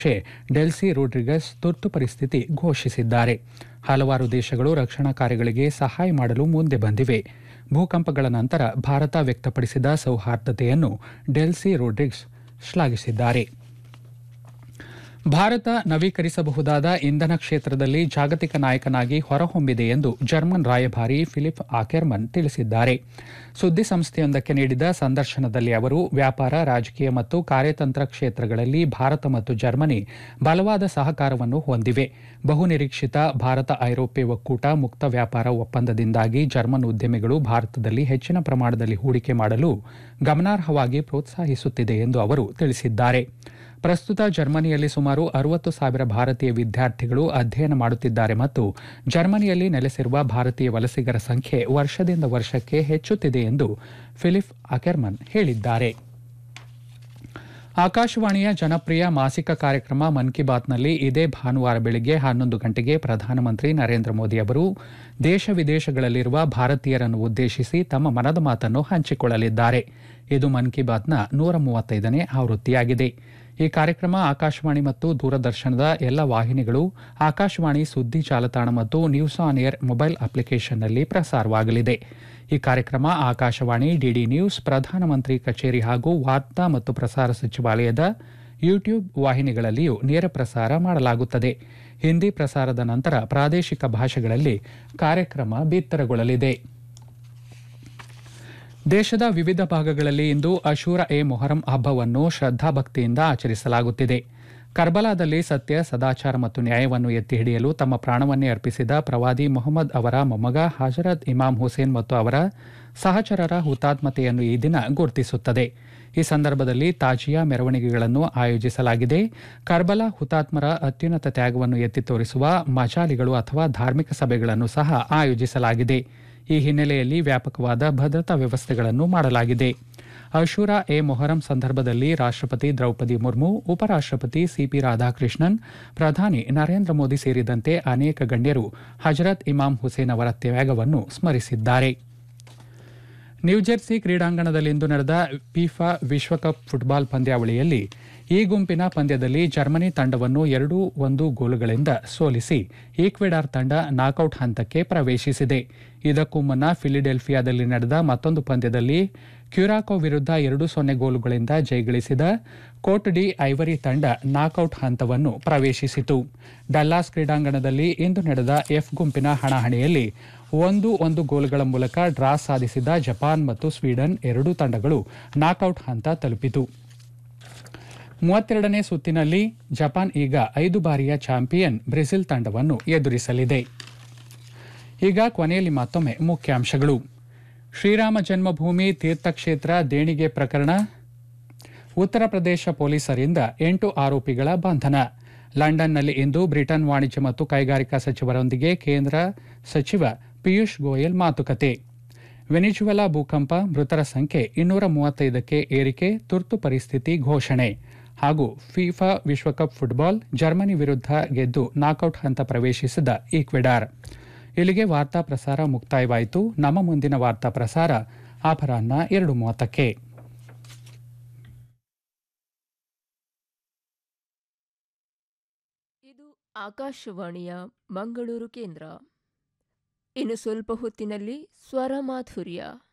Delcy Rodrigues ತುರ್ತು ಪರಿಸ್ಥಿತಿ ಘೋಷಿಸಿದ್ದಾರೆ ಹಲವಾರು ದೇಶಗಳು ರಕ್ಷಣಾ ಕಾರ್ಯಗಳಿಗೆ ಸಹಾಯ ಮಾಡಲು ಮುಂದೆ ಬಂದಿವೆ ಭೂಕಂಪಗಳ ನಂತರ ಭಾರತ ವ್ಯಕ್ತಪಡಿಸಿದ ಸೌಹಾರ್ದತೆಯನ್ನು ಡೆಲ್ಸಿ ರೋಡ್ರಿಗ್ಸ್ ಶ್ಲಾಘಿಸಿದ್ದಾರೆ ಭಾರತ ನವೀಕರಿಸಬಹುದಾದ ಇಂಧನ ಕ್ಷೇತ್ರದಲ್ಲಿ ಜಾಗತಿಕ ನಾಯಕನಾಗಿ ಹೊರಹೊಮ್ಮಿದೆ ಎಂದು ಜರ್ಮನ್ ರಾಯಭಾರಿ ಫಿಲಿಪ್ ಆಕೆರ್ಮನ್ ತಿಳಿಸಿದ್ದಾರೆ ಸುದ್ದಿಸಂಸ್ಥೆಯೊಂದಕ್ಕೆ ನೀಡಿದ ಸಂದರ್ಶನದಲ್ಲಿ ಅವರು ವ್ಯಾಪಾರ ರಾಜಕೀಯ ಮತ್ತು ಕಾರ್ಯತಂತ್ರ ಕ್ಷೇತ್ರಗಳಲ್ಲಿ ಭಾರತ ಮತ್ತು ಜರ್ಮನಿ ಬಲವಾದ ಸಹಕಾರವನ್ನು ಹೊಂದಿವೆ ಬಹುನಿರೀಕ್ಷಿತ ಭಾರತ ಐರೋಪ್ಯ ಒಕ್ಕೂಟ ಮುಕ್ತ ವ್ಯಾಪಾರ ಒಪ್ಪಂದದಿಂದಾಗಿ ಜರ್ಮನ್ ಉದ್ಯಮಿಗಳು ಭಾರತದಲ್ಲಿ ಹೆಚ್ಚಿನ ಪ್ರಮಾಣದಲ್ಲಿ ಹೂಡಿಕೆ ಮಾಡಲು ಗಮನಾರ್ಹವಾಗಿ ಪ್ರೋತ್ಸಾಹಿಸುತ್ತಿದೆ ಎಂದು ಅವರು ತಿಳಿಸಿದ್ದಾರೆ ಪ್ರಸ್ತುತ ಜರ್ಮನಿಯಲ್ಲಿ ಸುಮಾರು ಅರವತ್ತು ಸಾವಿರ ಭಾರತೀಯ ವಿದ್ಯಾರ್ಥಿಗಳು ಅಧ್ಯಯನ ಮಾಡುತ್ತಿದ್ದಾರೆ ಮತ್ತು ಜರ್ಮನಿಯಲ್ಲಿ ನೆಲೆಸಿರುವ ಭಾರತೀಯ ವಲಸಿಗರ ಸಂಖ್ಯೆ ವರ್ಷದಿಂದ ವರ್ಷಕ್ಕೆ ಹೆಚ್ಚುತ್ತಿದೆ ಎಂದು ಫಿಲಿಪ್ ಅಕೆರ್ಮನ್ ಹೇಳಿದ್ದಾರೆ ಆಕಾಶವಾಣಿಯ ಜನಪ್ರಿಯ ಮಾಸಿಕ ಕಾರ್ಯಕ್ರಮ ಮನ್ ಕಿ ಬಾತ್ನಲ್ಲಿ ಇದೇ ಭಾನುವಾರ ಬೆಳಗ್ಗೆ ಹನ್ನೊಂದು ಗಂಟೆಗೆ ಪ್ರಧಾನಮಂತ್ರಿ ನರೇಂದ್ರ ಮೋದಿ ಅವರು ದೇಶ ವಿದೇಶಗಳಲ್ಲಿರುವ ಭಾರತೀಯರನ್ನು ಉದ್ದೇಶಿಸಿ ತಮ್ಮ ಮನದ ಮಾತನ್ನು ಹಂಚಿಕೊಳ್ಳಲಿದ್ದಾರೆ ಇದು ಮನ್ ಕಿ ಬಾತ್ನ ನೂರ ಮೂವತ್ತೈದನೇ ಆವೃತ್ತಿಯಾಗಿದೆ ಈ ಕಾರ್ಯಕ್ರಮ ಆಕಾಶವಾಣಿ ಮತ್ತು ದೂರದರ್ಶನದ ಎಲ್ಲ ವಾಹಿನಿಗಳು ಆಕಾಶವಾಣಿ ಸುದ್ದಿ ಜಾಲತಾಣ ಮತ್ತು ನ್ಯೂಸ್ ಆನ್ ಏರ್ ಮೊಬೈಲ್ ಅಪ್ಲಿಕೇಶನ್ನಲ್ಲಿ ಪ್ರಸಾರವಾಗಲಿದೆ ಈ ಕಾರ್ಯಕ್ರಮ ಆಕಾಶವಾಣಿ ಡಿಡಿ ನ್ಯೂಸ್ ಪ್ರಧಾನಮಂತ್ರಿ ಕಚೇರಿ ಹಾಗೂ ವಾರ್ತಾ ಮತ್ತು ಪ್ರಸಾರ ಸಚಿವಾಲಯದ ಯೂಟ್ಯೂಬ್ ವಾಹಿನಿಗಳಲ್ಲಿಯೂ ನೇರ ಪ್ರಸಾರ ಮಾಡಲಾಗುತ್ತದೆ ಹಿಂದಿ ಪ್ರಸಾರದ ನಂತರ ಪ್ರಾದೇಶಿಕ ಭಾಷೆಗಳಲ್ಲಿ ಕಾರ್ಯಕ್ರಮ ಬಿತ್ತರಗೊಳ್ಳಲಿದೆ ದೇಶದ ವಿವಿಧ ಭಾಗಗಳಲ್ಲಿ ಇಂದು ಅಶೂರ ಎ ಮೊಹರಂ ಹಬ್ಬವನ್ನು ಶ್ರದ್ಧಾಭಕ್ತಿಯಿಂದ ಆಚರಿಸಲಾಗುತ್ತಿದೆ ಕರ್ಬಲಾದಲ್ಲಿ ಸತ್ಯ ಸದಾಚಾರ ಮತ್ತು ನ್ಯಾಯವನ್ನು ಎತ್ತಿ ಹಿಡಿಯಲು ತಮ್ಮ ಪ್ರಾಣವನ್ನೇ ಅರ್ಪಿಸಿದ ಪ್ರವಾದಿ ಮೊಹಮ್ಮದ್ ಅವರ ಮೊಮ್ಮಗ ಹಜರತ್ ಇಮಾಮ್ ಹುಸೇನ್ ಮತ್ತು ಅವರ ಸಹಚರರ ಹುತಾತ್ಮತೆಯನ್ನು ಈ ದಿನ ಗುರುತಿಸುತ್ತದೆ ಈ ಸಂದರ್ಭದಲ್ಲಿ ತಾಜಿಯಾ ಮೆರವಣಿಗೆಗಳನ್ನು ಆಯೋಜಿಸಲಾಗಿದೆ ಕರ್ಬಲಾ ಹುತಾತ್ಮರ ಅತ್ಯುನ್ನತ ತ್ಯಾಗವನ್ನು ಎತ್ತಿ ತೋರಿಸುವ ಮಜಾಲಿಗಳು ಅಥವಾ ಧಾರ್ಮಿಕ ಸಭೆಗಳನ್ನು ಸಹ ಆಯೋಜಿಸಲಾಗಿದೆ ಈ ಹಿನ್ನೆಲೆಯಲ್ಲಿ ವ್ಯಾಪಕವಾದ ಭದ್ರತಾ ವ್ಯವಸ್ಥೆಗಳನ್ನು ಮಾಡಲಾಗಿದೆ ಅಶೂರಾ ಎ ಮೊಹರಂ ಸಂದರ್ಭದಲ್ಲಿ ರಾಷ್ಟ್ರಪತಿ ದ್ರೌಪದಿ ಮುರ್ಮು ಉಪರಾಷ್ಟ್ರಪತಿ ಸಿಪಿ ರಾಧಾಕೃಷ್ಣನ್ ಪ್ರಧಾನಿ ನರೇಂದ್ರ ಮೋದಿ ಸೇರಿದಂತೆ ಅನೇಕ ಗಣ್ಯರು ಹಜರತ್ ಇಮಾಮ್ ಹುಸೇನ್ ಅವರ ತ್ಯಾಗವನ್ನು ಸ್ಮರಿಸಿದ್ದಾರೆ ನ್ಯೂಜೆರ್ಸಿ ಕ್ರೀಡಾಂಗಣದಲ್ಲಿಂದು ನಡೆದ ಫಿಫಾ ವಿಶ್ವಕಪ್ ಫುಟ್ಬಾಲ್ ಪಂದ್ಯಾವಳಿಯಲ್ಲಿ ಈ ಗುಂಪಿನ ಪಂದ್ಯದಲ್ಲಿ ಜರ್ಮನಿ ತಂಡವನ್ನು ಎರಡು ಒಂದು ಗೋಲುಗಳಿಂದ ಸೋಲಿಸಿ ಈಕ್ವೆಡಾರ್ ತಂಡ ನಾಕೌಟ್ ಹಂತಕ್ಕೆ ಪ್ರವೇಶಿಸಿದೆ ಇದಕ್ಕೂ ಮುನ್ನ ಫಿಲಿಡೆಲ್ಫಿಯಾದಲ್ಲಿ ನಡೆದ ಮತ್ತೊಂದು ಪಂದ್ಯದಲ್ಲಿ ಕ್ಯೂರಾಕೋ ವಿರುದ್ಧ ಎರಡು ಸೊನ್ನೆ ಗೋಲುಗಳಿಂದ ಜಯಗಳಿಸಿದ ಕೋಟ್ ಡಿ ಐವರಿ ತಂಡ ನಾಕೌಟ್ ಹಂತವನ್ನು ಪ್ರವೇಶಿಸಿತು ಡಲ್ಲಾಸ್ ಕ್ರೀಡಾಂಗಣದಲ್ಲಿ ಇಂದು ನಡೆದ ಎಫ್ ಗುಂಪಿನ ಹಣಾಹಣಿಯಲ್ಲಿ ಒಂದು ಒಂದು ಗೋಲುಗಳ ಮೂಲಕ ಡ್ರಾ ಸಾಧಿಸಿದ ಜಪಾನ್ ಮತ್ತು ಸ್ವೀಡನ್ ಎರಡೂ ತಂಡಗಳು ನಾಕೌಟ್ ಹಂತ ತಲುಪಿತು ಮೂವತ್ತೆರಡನೇ ಸುತ್ತಿನಲ್ಲಿ ಜಪಾನ್ ಈಗ ಐದು ಬಾರಿಯ ಚಾಂಪಿಯನ್ ಬ್ರೆಜಿಲ್ ತಂಡವನ್ನು ಎದುರಿಸಲಿದೆ ಈಗ ಕೊನೆಯಲ್ಲಿ ಮತ್ತೊಮ್ಮೆ ಮುಖ್ಯಾಂಶಗಳು ಶ್ರೀರಾಮ ಜನ್ಮಭೂಮಿ ತೀರ್ಥಕ್ಷೇತ್ರ ದೇಣಿಗೆ ಪ್ರಕರಣ ಉತ್ತರ ಪ್ರದೇಶ ಪೊಲೀಸರಿಂದ ಎಂಟು ಆರೋಪಿಗಳ ಬಂಧನ ಲಂಡನ್ನಲ್ಲಿ ಇಂದು ಬ್ರಿಟನ್ ವಾಣಿಜ್ಯ ಮತ್ತು ಕೈಗಾರಿಕಾ ಸಚಿವರೊಂದಿಗೆ ಕೇಂದ್ರ ಸಚಿವ ಪಿಯೂಷ್ ಗೋಯಲ್ ಮಾತುಕತೆ ವೆನಿಜುವೆಲಾ ಭೂಕಂಪ ಮೃತರ ಸಂಖ್ಯೆ ಇನ್ನೂರ ಮೂವತ್ತೈದಕ್ಕೆ ಏರಿಕೆ ತುರ್ತು ಪರಿಸ್ಥಿತಿ ಘೋಷಣೆ ಹಾಗೂ ಫಿಫಾ ವಿಶ್ವಕಪ್ ಫುಟ್ಬಾಲ್ ಜರ್ಮನಿ ವಿರುದ್ಧ ಗೆದ್ದು ನಾಕೌಟ್ ಹಂತ ಪ್ರವೇಶಿಸಿದ ಈಕ್ವೆಡಾರ್ ಇಲ್ಲಿಗೆ ವಾರ್ತಾ ಪ್ರಸಾರ ಮುಕ್ತಾಯವಾಯಿತು ನಮ್ಮ ಮುಂದಿನ ವಾರ್ತಾ ಪ್ರಸಾರ ಅಪರಾಹ್ನ ಎರಡು ಮೂವತ್ತಕ್ಕೆ ಇದು ಆಕಾಶವಾಣಿಯ ಮಂಗಳೂರು ಕೇಂದ್ರ ಇನ್ನು ಸ್ವಲ್ಪ ಹೊತ್ತಿನಲ್ಲಿ ಸ್ವರ ಮಾಧುರ್ಯ